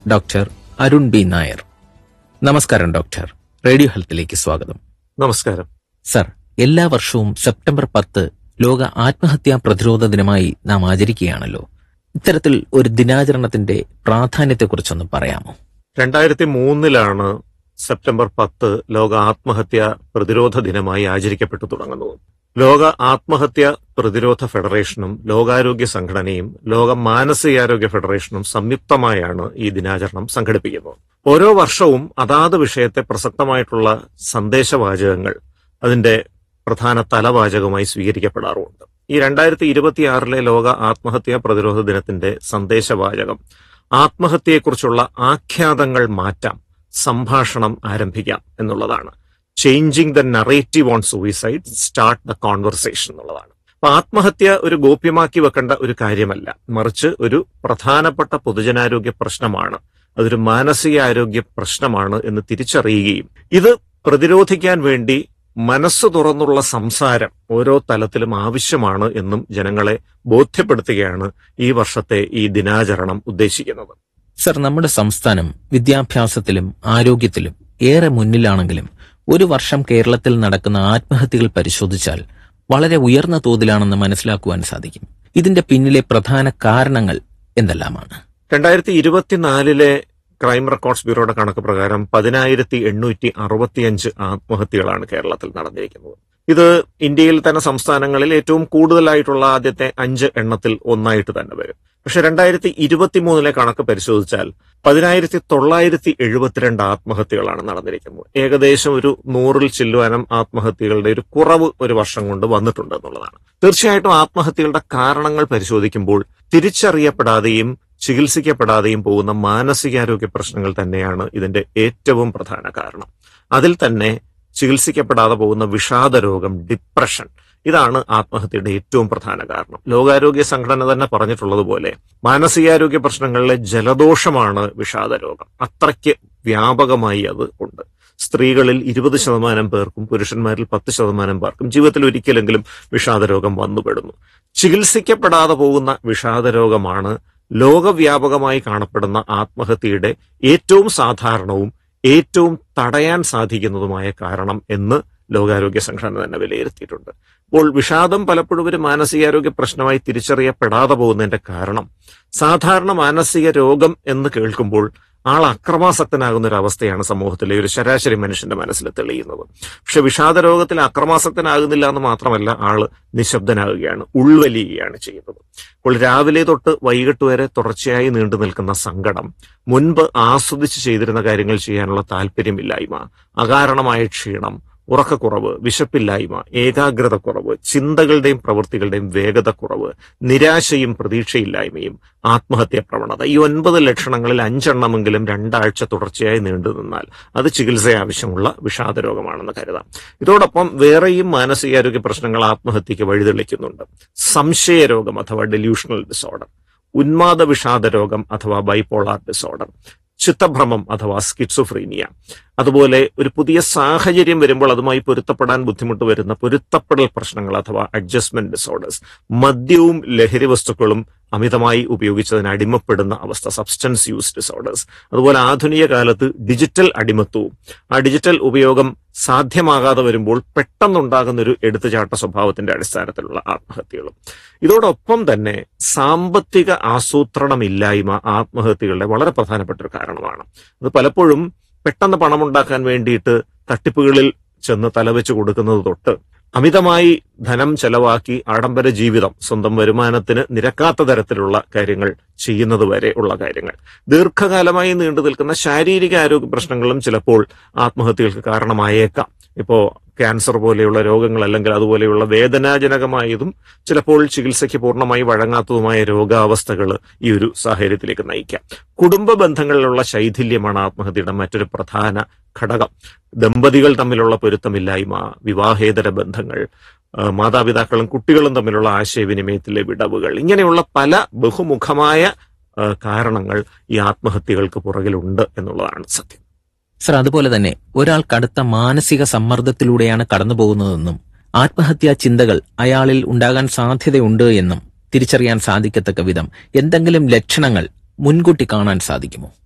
doctor Arun B Nair നമസ്കാരം doctor radio ഹെൽത്തിലേക്ക് സ്വാഗതം നമസ്കാരം സർ എല്ലാ വർഷവും സെപ്റ്റംബർ പത്ത് ലോക ആത്മഹത്യാ പ്രതിരോധ ദിനമായി നാം ആചരിക്കുകയാണല്ലോ ഇത്തരത്തിൽ ഒരു ദിനാചരണത്തിന്റെ പ്രാധാന്യത്തെക്കുറിച്ചൊന്ന് പറയാമോ രണ്ടായിരത്തി മൂന്നിലാണ് സെപ്റ്റംബർ പത്ത് ലോക ആത്മഹത്യ പ്രതിരോധ ദിനമായി ആചരിക്കപ്പെട്ടു തുടങ്ങുന്നത് ലോക ആത്മഹത്യ പ്രതിരോധ ഫെഡറേഷനും ലോകാരോഗ്യ സംഘടനയും ലോക മാനസികാരോഗ്യ ഫെഡറേഷനും സംയുക്തമായാണ് ഈ ദിനാചരണം സംഘടിപ്പിക്കുന്നത് ഓരോ വർഷവും അതാത് വിഷയത്തെ പ്രസക്തമായിട്ടുള്ള സന്ദേശവാചകങ്ങൾ അതിന്റെ പ്രധാന തലവാചകമായി സ്വീകരിക്കപ്പെടാറുമുണ്ട് ഈ രണ്ടായിരത്തി ഇരുപത്തിയാറിലെ ലോക ആത്മഹത്യാ പ്രതിരോധ ദിനത്തിന്റെ സന്ദേശവാചകം ആത്മഹത്യയെക്കുറിച്ചുള്ള ആഖ്യാതങ്ങൾ മാറ്റാം സംഭാഷണം ആരംഭിക്കാം എന്നുള്ളതാണ് changing the narrative on suicide start the conversation എന്നുള്ളതാണ് അപ്പൊ ആത്മഹത്യ ഒരു ഗോപ്യമാക്കി വെക്കേണ്ട ഒരു കാര്യമല്ല മറിച്ച് ഒരു പ്രധാനപ്പെട്ട പൊതുജനാരോഗ്യ പ്രശ്നമാണ് അതൊരു മാനസികാരോഗ്യ പ്രശ്നമാണ് എന്ന് തിരിച്ചറിയുകയും ഇത് പ്രതിരോധിക്കാൻ വേണ്ടി മനസ്സ് തുറന്നുള്ള സംസാരം ഓരോ തലത്തിലും ആവശ്യമാണ് എന്നും ജനങ്ങളെ ബോധ്യപ്പെടുത്തുകയാണ് ഈ വർഷത്തെ ഈ ദിനാചരണം ഉദ്ദേശിക്കുന്നത് സർ നമ്മുടെ സംസ്ഥാനം വിദ്യാഭ്യാസത്തിലും ആരോഗ്യത്തിലും ഏറെ മുന്നിലാണെങ്കിലും ഒരു വർഷം കേരളത്തിൽ നടക്കുന്ന ആത്മഹത്യകൾ പരിശോധിച്ചാൽ വളരെ ഉയർന്ന തോതിലാണെന്ന് മനസ്സിലാക്കുവാൻ സാധിക്കും ഇതിന്റെ പിന്നിലെ പ്രധാന കാരണങ്ങൾ എന്തെല്ലാമാണ് രണ്ടായിരത്തി ഇരുപത്തിനാലിലെ ക്രൈം റെക്കോർഡ്സ് ബ്യൂറോയുടെ കണക്ക് പ്രകാരം പതിനായിരത്തി എണ്ണൂറ്റി അറുപത്തിയഞ്ച് ആത്മഹത്യകളാണ് കേരളത്തിൽ നടന്നിരിക്കുന്നത് ഇത് ഇന്ത്യയിൽ തന്നെ സംസ്ഥാനങ്ങളിൽ ഏറ്റവും കൂടുതലായിട്ടുള്ള ആദ്യത്തെ അഞ്ച് എണ്ണത്തിൽ ഒന്നായിട്ട് തന്നെ വരും പക്ഷെ രണ്ടായിരത്തി ഇരുപത്തിമൂന്നിലെ കണക്ക് പരിശോധിച്ചാൽ പതിനായിരത്തി തൊള്ളായിരത്തി എഴുപത്തിരണ്ട് ആത്മഹത്യകളാണ് നടന്നിരിക്കുന്നത് ഏകദേശം ഒരു നൂറിൽ ചില്ലുവാനം ആത്മഹത്യകളുടെ ഒരു കുറവ് ഒരു വർഷം കൊണ്ട് വന്നിട്ടുണ്ട് എന്നുള്ളതാണ് തീർച്ചയായിട്ടും ആത്മഹത്യകളുടെ കാരണങ്ങൾ പരിശോധിക്കുമ്പോൾ തിരിച്ചറിയപ്പെടാതെയും ചികിത്സിക്കപ്പെടാതെയും പോകുന്ന മാനസികാരോഗ്യ പ്രശ്നങ്ങൾ തന്നെയാണ് ഇതിന്റെ ഏറ്റവും പ്രധാന കാരണം അതിൽ തന്നെ ചികിത്സിക്കപ്പെടാതെ പോകുന്ന വിഷാദ രോഗം ഡിപ്രഷൻ ഇതാണ് ആത്മഹത്യയുടെ ഏറ്റവും പ്രധാന കാരണം ലോകാരോഗ്യ സംഘടന തന്നെ പറഞ്ഞിട്ടുള്ളതുപോലെ മാനസികാരോഗ്യ പ്രശ്നങ്ങളിലെ ജലദോഷമാണ് വിഷാദ രോഗം അത്രയ്ക്ക് വ്യാപകമായി അത് ഉണ്ട് സ്ത്രീകളിൽ ഇരുപത് ശതമാനം പേർക്കും പുരുഷന്മാരിൽ പത്ത് ശതമാനം പേർക്കും ജീവിതത്തിൽ ഒരിക്കലെങ്കിലും വിഷാദരോഗം വന്നുപെടുന്നു ചികിത്സിക്കപ്പെടാതെ പോകുന്ന വിഷാദരോഗമാണ് ലോകവ്യാപകമായി കാണപ്പെടുന്ന ആത്മഹത്യയുടെ ഏറ്റവും സാധാരണവും ഏറ്റവും തടയാൻ സാധിക്കുന്നതുമായ കാരണം എന്ന് ലോകാരോഗ്യ സംഘടന തന്നെ വിലയിരുത്തിയിട്ടുണ്ട് അപ്പോൾ വിഷാദം പലപ്പോഴും ഒരു മാനസികാരോഗ്യ പ്രശ്നമായി തിരിച്ചറിയപ്പെടാതെ പോകുന്നതിന്റെ കാരണം സാധാരണ മാനസിക രോഗം എന്ന് കേൾക്കുമ്പോൾ ആൾ അക്രമാസക്തനാകുന്ന ഒരു അവസ്ഥയാണ് സമൂഹത്തിലെ ഒരു ശരാശരി മനുഷ്യന്റെ മനസ്സിൽ തെളിയുന്നത് പക്ഷെ വിഷാദ രോഗത്തിൽ അക്രമാസക്തനാകുന്നില്ല എന്ന് മാത്രമല്ല ആള് നിശബ്ദനാകുകയാണ് ഉൾവലിയുകയാണ് ചെയ്യുന്നത് അപ്പോൾ രാവിലെ തൊട്ട് വൈകിട്ട് വരെ തുടർച്ചയായി നീണ്ടു നിൽക്കുന്ന സങ്കടം മുൻപ് ആസ്വദിച്ച് ചെയ്തിരുന്ന കാര്യങ്ങൾ ചെയ്യാനുള്ള താല്പര്യമില്ലായ്മ അകാരണമായ ക്ഷീണം ഉറക്കക്കുറവ് വിശപ്പില്ലായ്മ ഏകാഗ്രതക്കുറവ് ചിന്തകളുടെയും പ്രവൃത്തികളുടെയും വേഗതക്കുറവ് നിരാശയും പ്രതീക്ഷയില്ലായ്മയും ആത്മഹത്യാ പ്രവണത ഈ ഒൻപത് ലക്ഷണങ്ങളിൽ അഞ്ചെണ്ണമെങ്കിലും രണ്ടാഴ്ച തുടർച്ചയായി നീണ്ടു നിന്നാൽ അത് ചികിത്സ ആവശ്യമുള്ള വിഷാദ രോഗമാണെന്ന് കരുതാം ഇതോടൊപ്പം വേറെയും മാനസികാരോഗ്യ പ്രശ്നങ്ങൾ ആത്മഹത്യക്ക് വഴിതെളിക്കുന്നുണ്ട് സംശയരോഗം അഥവാ ഡെല്യൂഷണൽ ഡിസോർഡർ ഉന്മാദ വിഷാദ രോഗം അഥവാ ബൈപോളാർ ഡിസോർഡർ ചിത്തഭ്രമം അഥവാ സ്കിറ്റ്സുഫ്രീനിയ അതുപോലെ ഒരു പുതിയ സാഹചര്യം വരുമ്പോൾ അതുമായി പൊരുത്തപ്പെടാൻ ബുദ്ധിമുട്ട് വരുന്ന പൊരുത്തപ്പെടൽ പ്രശ്നങ്ങൾ അഥവാ അഡ്ജസ്റ്റ്മെന്റ് ഡിസോർഡേഴ്സ് മദ്യവും ലഹരി വസ്തുക്കളും അമിതമായി ഉപയോഗിച്ചതിന് അടിമപ്പെടുന്ന അവസ്ഥ സബ്സ്റ്റൻസ് യൂസ് ഡിസോർഡേഴ്സ് അതുപോലെ ആധുനിക കാലത്ത് ഡിജിറ്റൽ അടിമത്വവും ആ ഡിജിറ്റൽ ഉപയോഗം സാധ്യമാകാതെ വരുമ്പോൾ പെട്ടെന്നുണ്ടാകുന്ന ഒരു എടുത്തുചാട്ട സ്വഭാവത്തിന്റെ അടിസ്ഥാനത്തിലുള്ള ആത്മഹത്യകളും ഇതോടൊപ്പം തന്നെ സാമ്പത്തിക ആസൂത്രണമില്ലായ്മ ആത്മഹത്യകളുടെ വളരെ പ്രധാനപ്പെട്ട ഒരു കാരണമാണ് അത് പലപ്പോഴും പെട്ടെന്ന് പണമുണ്ടാക്കാൻ വേണ്ടിയിട്ട് തട്ടിപ്പുകളിൽ ചെന്ന് തലവെച്ച് കൊടുക്കുന്നത് തൊട്ട് അമിതമായി ധനം ചെലവാക്കി ആഡംബര ജീവിതം സ്വന്തം വരുമാനത്തിന് നിരക്കാത്ത തരത്തിലുള്ള കാര്യങ്ങൾ ചെയ്യുന്നത് വരെ ഉള്ള കാര്യങ്ങൾ ദീർഘകാലമായി നീണ്ടു നിൽക്കുന്ന ശാരീരിക ആരോഗ്യ പ്രശ്നങ്ങളും ചിലപ്പോൾ ആത്മഹത്യകൾക്ക് കാരണമായേക്കാം ഇപ്പോ ക്യാൻസർ പോലെയുള്ള രോഗങ്ങൾ അല്ലെങ്കിൽ അതുപോലെയുള്ള വേദനാജനകമായതും ചിലപ്പോൾ ചികിത്സയ്ക്ക് പൂർണ്ണമായി വഴങ്ങാത്തതുമായ രോഗാവസ്ഥകൾ ഈ ഒരു സാഹചര്യത്തിലേക്ക് നയിക്കാം കുടുംബ ബന്ധങ്ങളിലുള്ള ശൈഥില്യമാണ് ആത്മഹത്യയുടെ മറ്റൊരു പ്രധാന ഘടകം ദമ്പതികൾ തമ്മിലുള്ള പൊരുത്തമില്ലായ്മ വിവാഹേതര ബന്ധങ്ങൾ ആ, മാതാപിതാക്കളും കുട്ടികളും തമ്മിലുള്ള ആശയവിനിമയത്തിലെ വിടവുകൾ ഇങ്ങനെയുള്ള പല ബഹുമുഖമായ ആ, കാരണങ്ങൾ ഈ ആത്മഹത്യകൾക്ക് പുറകിലുണ്ട് എന്നുള്ളതാണ് സത്യം സർ അതുപോലെ തന്നെ ഒരാൾ കടുത്ത മാനസിക സമ്മർദ്ദത്തിലൂടെയാണ് കടന്നു പോകുന്നതെന്നും ആത്മഹത്യാ ചിന്തകൾ അയാളിൽ ഉണ്ടാകാൻ സാധ്യതയുണ്ട് എന്നും തിരിച്ചറിയാൻ സാധിക്കത്തക്ക വിധം എന്തെങ്കിലും ലക്ഷണങ്ങൾ മുൻകൂട്ടി കാണാൻ സാധിക്കുമോ